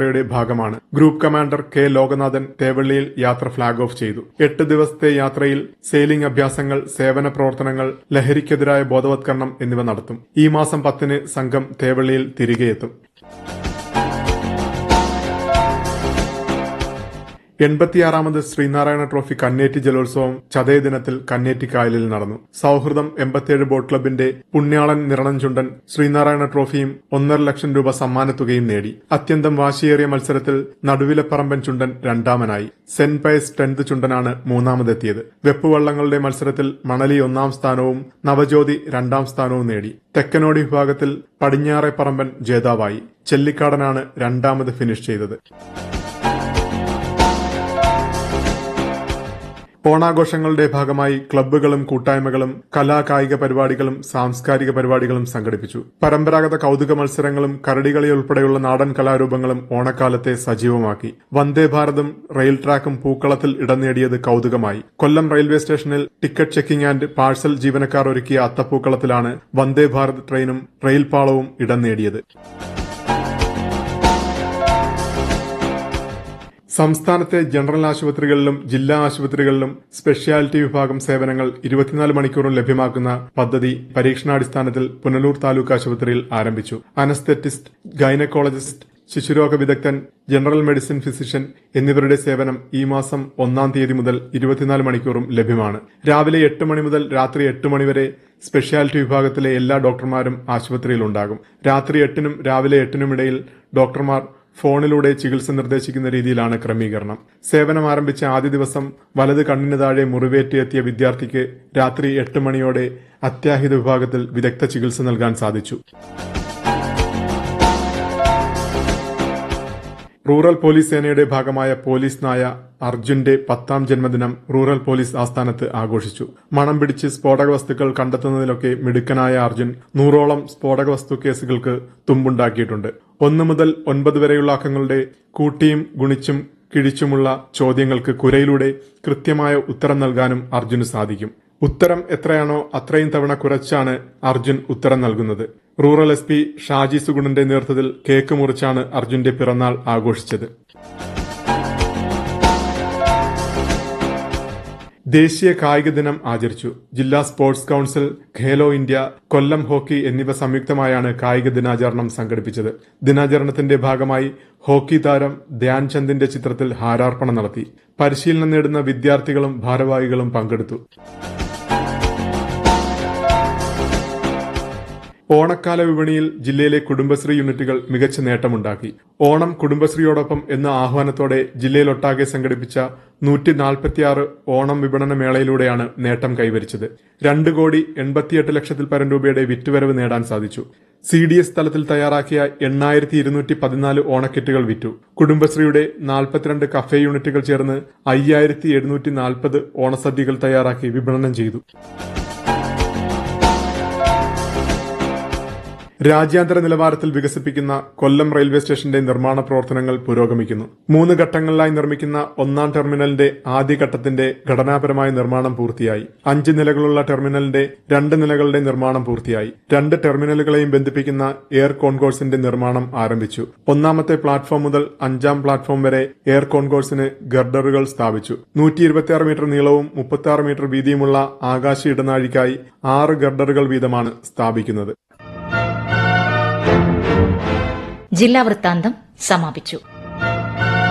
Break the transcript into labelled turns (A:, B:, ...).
A: യാത്രയുടെ ഭാഗമാണ് group commander K Loganathan തേവള്ളിയിൽ യാത്ര ഫ്ളാഗ് ഓഫ് ചെയ്തു എട്ട് ദിവസത്തെ യാത്രയിൽ സെയിലിംഗ് അഭ്യാസങ്ങൾ സേവന പ്രവർത്തനങ്ങൾ ലഹരിക്കെതിരായ ബോധവത്കരണം എന്നിവ നടത്തും ഈ മാസം പത്തിന് സംഘം തേവള്ളിയിൽ തിരികെ എത്തും എൺപത്തിയാറാമത് ശ്രീനാരായണ ട്രോഫി കന്നേറ്റി ജലോത്സവം ചതയ ദിനത്തിൽ കന്നേറ്റി കായലിൽ നടന്നു സൌഹൃദം എൺപത്തിയേഴ് ബോട്ട് ക്ലബിന്റെ പുണ്യാളൻ നിറണം ചുണ്ടൻ ശ്രീനാരായണ ട്രോഫിയും ഒന്നര ലക്ഷം രൂപ സമ്മാനത്തുകയും നേടി അത്യന്തം വാശിയേറിയ മത്സരത്തിൽ നടുവിലപ്പറമ്പൻ ചുണ്ടൻ രണ്ടാമനായി സെന്റ് പയസ് ടെൻത് ചുണ്ടനാണ് മൂന്നാമതെത്തിയത് വെപ്പുവള്ളങ്ങളുടെ മത്സരത്തിൽ മണലി ഒന്നാം സ്ഥാനവും നവജ്യോതി രണ്ടാം സ്ഥാനവും നേടി തെക്കനോടി വിഭാഗത്തിൽ പടിഞ്ഞാറെ പറമ്പൻ ജേതാവായി ചെല്ലിക്കാടനാണ് രണ്ടാമത് ഫിനിഷ് ചെയ്തത് ഓണാഘോഷങ്ങളുടെ ഭാഗമായി ക്ലബ്ബുകളും കൂട്ടായ്മകളും കലാകായിക പരിപാടികളും സാംസ്കാരിക പരിപാടികളും സംഘടിപ്പിച്ചു പരമ്പരാഗത കൌതുക മത്സരങ്ങളും കരടികളി ഉൾപ്പെടെയുള്ള നാടൻ കലാരൂപങ്ങളും ഓണക്കാലത്തെ സജീവമാക്കി വന്ദേ ഭാരതും റെയിൽ ട്രാക്കും പൂക്കളത്തിൽ ഇടം നേടിയത് കൌതുകമായി കൊല്ലം റെയിൽവേ സ്റ്റേഷനിൽ ടിക്കറ്റ് ചെക്കിംഗ് ആൻഡ് പാഴ്സൽ ജീവനക്കാർ ഒരുക്കിയ അത്തപ്പൂക്കളത്തിലാണ് വന്ദേ ഭാരത് ട്രെയിനും റെയിൽ പാളവും ഇടം നേടിയത് സംസ്ഥാനത്തെ ജനറൽ ആശുപത്രികളിലും ജില്ലാ ആശുപത്രികളിലും സ്പെഷ്യാലിറ്റി വിഭാഗം സേവനങ്ങൾ ഇരുപത്തിനാല് മണിക്കൂറും ലഭ്യമാക്കുന്ന പദ്ധതി പരീക്ഷണാടിസ്ഥാനത്തിൽ പുനലൂർ താലൂക്ക് ആശുപത്രിയിൽ ആരംഭിച്ചു അനസ്തെറ്റിസ്റ്റ് ഗൈനക്കോളജിസ്റ്റ് ശിശുരോഗ വിദഗ്ധൻ ജനറൽ മെഡിസിൻ ഫിസിഷ്യൻ എന്നിവരുടെ സേവനം ഈ മാസം ഒന്നാം തീയതി മുതൽ ഇരുപത്തിനാല് മണിക്കൂറും ലഭ്യമാണ് രാവിലെ എട്ട് മണി മുതൽ രാത്രി എട്ട് മണിവരെ സ്പെഷ്യാലിറ്റി വിഭാഗത്തിലെ എല്ലാ ഡോക്ടർമാരും ആശുപത്രിയിൽ ഉണ്ടാകും രാത്രി എട്ടിനും രാവിലെ എട്ടിനുമിടയിൽ ഡോക്ടർമാർ ഫോണിലൂടെ ചികിത്സ നിർദ്ദേശിക്കുന്ന രീതിയിലാണ് ക്രമീകരണം സേവനം ആരംഭിച്ച ആദ്യ ദിവസം വലത് കണ്ണിന് താഴെ മുറിവേറ്റെത്തിയ വിദ്യാർത്ഥിക്ക് രാത്രി എട്ട് മണിയോടെ അത്യാഹിത വിഭാഗത്തിൽ വിദഗ്ധ ചികിത്സ നൽകാൻ സാധിച്ചു റൂറൽ പോലീസ് സേനയുടെ ഭാഗമായ പോലീസ് നായ അർജുന്റെ പത്താം ജന്മദിനം റൂറൽ പോലീസ് ആസ്ഥാനത്ത് ആഘോഷിച്ചു മണം പിടിച്ച് സ്ഫോടക വസ്തുക്കൾ കണ്ടെത്തുന്നതിലൊക്കെ മിടുക്കനായ അർജുൻ നൂറോളം സ്ഫോടക വസ്തു കേസുകൾക്ക് തുമ്പുണ്ടാക്കിയിട്ടുണ്ട് ഒന്ന് മുതൽ ഒൻപത് വരെയുള്ള അക്കങ്ങളുടെ കൂട്ടിയും ഗുണിച്ചും കിഴിച്ചുമുള്ള ചോദ്യങ്ങൾക്ക് കുരയിലൂടെ കൃത്യമായ ഉത്തരം നൽകാനും അർജുന് സാധിക്കും ഉത്തരം എത്രയാണോ അത്രയും തവണ കുറച്ചാണ് അർജുൻ ഉത്തരം നൽകുന്നത് റൂറൽ എസ് പി ഷാജി സുഗുണന്റെ നേതൃത്വത്തിൽ കേക്ക് മുറിച്ചാണ് അർജുന്റെ പിറന്നാൾ ആഘോഷിച്ചത് ദേശീയ കായിക ദിനം ആചരിച്ചു ജില്ലാ sports council Khelo India Kollam hockey എന്നിവ സംയുക്തമായാണ് കായിക ദിനാചരണം സംഘടിപ്പിച്ചത് ദിനാചരണത്തിന്റെ ഭാഗമായി ഹോക്കി താരം ധ്യാൻചന്ദിന്റെ ചിത്രത്തിൽ ഹാരാർപ്പണം നടത്തി പരിശീലനം നേടുന്ന വിദ്യാർത്ഥികളും ഭാരവാഹികളും പങ്കെടുത്തു ഓണക്കാല വിപണിയിൽ ജില്ലയിലെ കുടുംബശ്രീ യൂണിറ്റുകൾ മികച്ച നേട്ടമുണ്ടാക്കി ഓണം കുടുംബശ്രീയോടൊപ്പം എന്ന ആഹ്വാനത്തോടെ ജില്ലയിലൊട്ടാകെ സംഘടിപ്പിച്ച നൂറ്റി നാൽപ്പത്തിയാറ് ഓണം വിപണന മേളയിലൂടെയാണ് നേട്ടം കൈവരിച്ചത് രണ്ട് കോടി എൺപത്തിയെട്ട് ലക്ഷത്തിൽ പരം രൂപയുടെ വിറ്റുവരവ് നേടാൻ സാധിച്ചു സി ഡി എസ് തലത്തിൽ തയ്യാറാക്കിയ എണ്ണായിരത്തി ഇരുന്നൂറ്റി പതിനാല് ഓണക്കിറ്റുകൾ വിറ്റു കുടുംബശ്രീയുടെ നാൽപ്പത്തിരണ്ട് കഫേ യൂണിറ്റുകൾ ചേർന്ന് അയ്യായിരത്തി എഴുന്നൂറ്റി നാൽപ്പത് ഓണസദ്യകൾ തയ്യാറാക്കി വിപണനം ചെയ്തു രാജ്യാന്തര നിലവാരത്തിൽ വികസിപ്പിക്കുന്ന കൊല്ലം റെയിൽവേ സ്റ്റേഷന്റെ നിർമ്മാണ പ്രവർത്തനങ്ങൾ പുരോഗമിക്കുന്നു മൂന്ന് ഘട്ടങ്ങളിലായി നിർമ്മിക്കുന്ന ഒന്നാം ടെർമിനലിന്റെ ആദ്യഘട്ടത്തിന്റെ ഘടനാപരമായ നിർമ്മാണം പൂർത്തിയായി അഞ്ച് നിലകളുള്ള ടെർമിനലിന്റെ രണ്ട് നിലകളുടെ നിർമ്മാണം പൂർത്തിയായി രണ്ട് ടെർമിനലുകളെയും ബന്ധിപ്പിക്കുന്ന എയർ കോൺകോഴ്സിന്റെ നിർമ്മാണം ആരംഭിച്ചു ഒന്നാമത്തെ പ്ലാറ്റ്ഫോം മുതൽ അഞ്ചാം പ്ലാറ്റ്ഫോം വരെ എയർ കോൺകോഴ്സിന് ഗർഡറുകൾ സ്ഥാപിച്ചു നൂറ്റി ഇരുപത്തിയാറ് മീറ്റർ നീളവും മുപ്പത്തിയാറ് മീറ്റർ വീതിയുമുള്ള ആകാശ ഇടനാഴിക്കായി ആറ് ഗർഡറുകൾ വീതമാണ് സ്ഥാപിക്കുന്നത്
B: ജില്ലാ വൃത്താന്തം സമാപിച്ചു